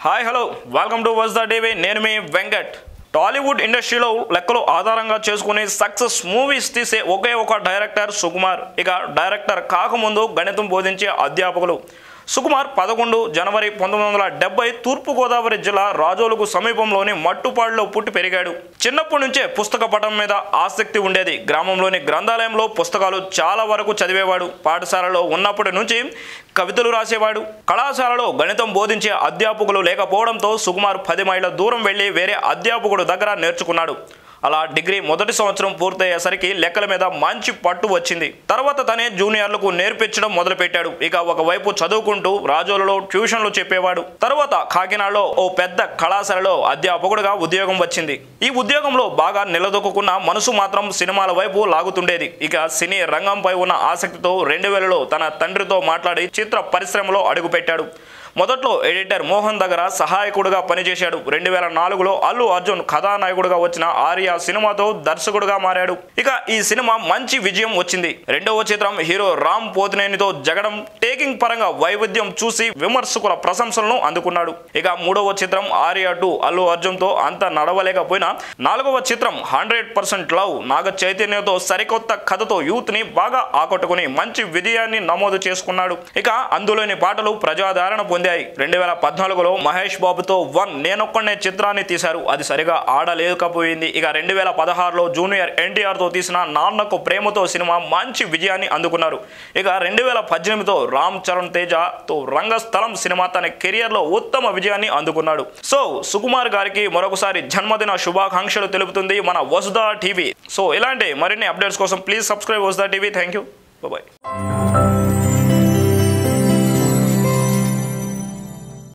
hi hello welcome to Vasudha TV నేను మీ వెంకట్ టాలీవుడ్ ఇండస్ట్రీలో లెక్కలు ఆధారంగా చేసుకుని సక్సెస్ మూవీస్ తీసే ఒకే ఒక డైరెక్టర్ సుకుమార్ ఇక డైరెక్టర్ కాకముందు గణితం బోధించే అధ్యాపకులు సుకుమార్ పదకొండు జనవరి పంతొమ్మిది వందల డెబ్బై తూర్పుగోదావరి జిల్లా రాజోలుకు సమీపంలోని మట్టుపాడులో పుట్టి పెరిగాడు చిన్నప్పటి నుంచే పుస్తక పఠం మీద ఆసక్తి ఉండేది గ్రామంలోని గ్రంథాలయంలో పుస్తకాలు చాలా వరకు చదివేవాడు పాఠశాలలో ఉన్నప్పటి నుంచి కవితలు రాసేవాడు కళాశాలలో గణితం బోధించే అధ్యాపకులు లేకపోవడంతో సుకుమార్ పది మైళ్ళ దూరం వెళ్ళి వేరే అధ్యాపకుడు దగ్గర నేర్చుకున్నాడు అలా డిగ్రీ మొదటి సంవత్సరం పూర్తయ్యేసరికి లెక్కల మీద మంచి పట్టు వచ్చింది తర్వాత తనే జూనియర్లకు నేర్పించడం మొదలుపెట్టాడు ఇక ఒకవైపు చదువుకుంటూ రాజోలలో ట్యూషన్లు చెప్పేవాడు తర్వాత కాకినాడలో ఓ పెద్ద కళాశాలలో అధ్యాపకుడుగా ఉద్యోగం వచ్చింది ఈ ఉద్యోగంలో బాగా నిలదొక్కున్న మనసు మాత్రం సినిమాల వైపు లాగుతుండేది ఇక సినీ రంగంపై ఉన్న ఆసక్తితో రెండు వేలలో తన తండ్రితో మాట్లాడి చిత్ర పరిశ్రమలో అడుగుపెట్టాడు మొదట్లో ఎడిటర్ మోహన్ దగ్గర సహాయకుడుగా పనిచేశాడు రెండు వేల నాలుగులో అల్లు అర్జున్ కథానాయకుడుగా వచ్చిన ఆర్య సినిమాతో దర్శకుడుగా మారాడు ఇక ఈ సినిమా మంచి విజయం వచ్చింది రెండవ చిత్రం హీరో రామ్ పోతినేనితో జగడం టేకింగ్ పరంగా వైవిధ్యం చూసి విమర్శకుల ప్రశంసలను అందుకున్నాడు ఇక మూడవ చిత్రం ఆర్య టూ అల్లు అర్జున్ తో అంత నడవలేకపోయినా నాలుగవ చిత్రం హండ్రెడ్ పర్సెంట్ లవ్ నాగ చైతన్యతో సరికొత్త కథతో యూత్ ని బాగా ఆకట్టుకుని మంచి విజయాన్ని నమోదు చేసుకున్నాడు ఇక అందులోని పాటలు ప్రజాదరణ పొందాయి రెండు వేల పద్నాలుగులో మహేష్ బాబుతో వన్ నేనొక్కనే చిత్రాన్ని తీశారు అది సరిగా ఆడలేకపోయింది ఇక రెండు వేల పదహారులో జూనియర్ ఎన్టీఆర్ తో తీసిన నాన్నకు ప్రేమతో సినిమా మంచి విజయాన్ని అందుకున్నారు ఇక రెండు వేల పద్దెనిమిదితో రామ్ చరణ్ తేజతో రంగస్థలం సినిమా తన కెరియర్లో ఉత్తమ విజయాన్ని అందుకున్నాడు సో సుకుమార్ గారికి మరొకసారి జన్మదిన శుభాకాంక్షలు తెలుపుతుంది మన వసుదా టీవీ సో ఇలాంటి మరిన్ని అప్డేట్స్ కోసం please subscribe Vasudha TV thank you bye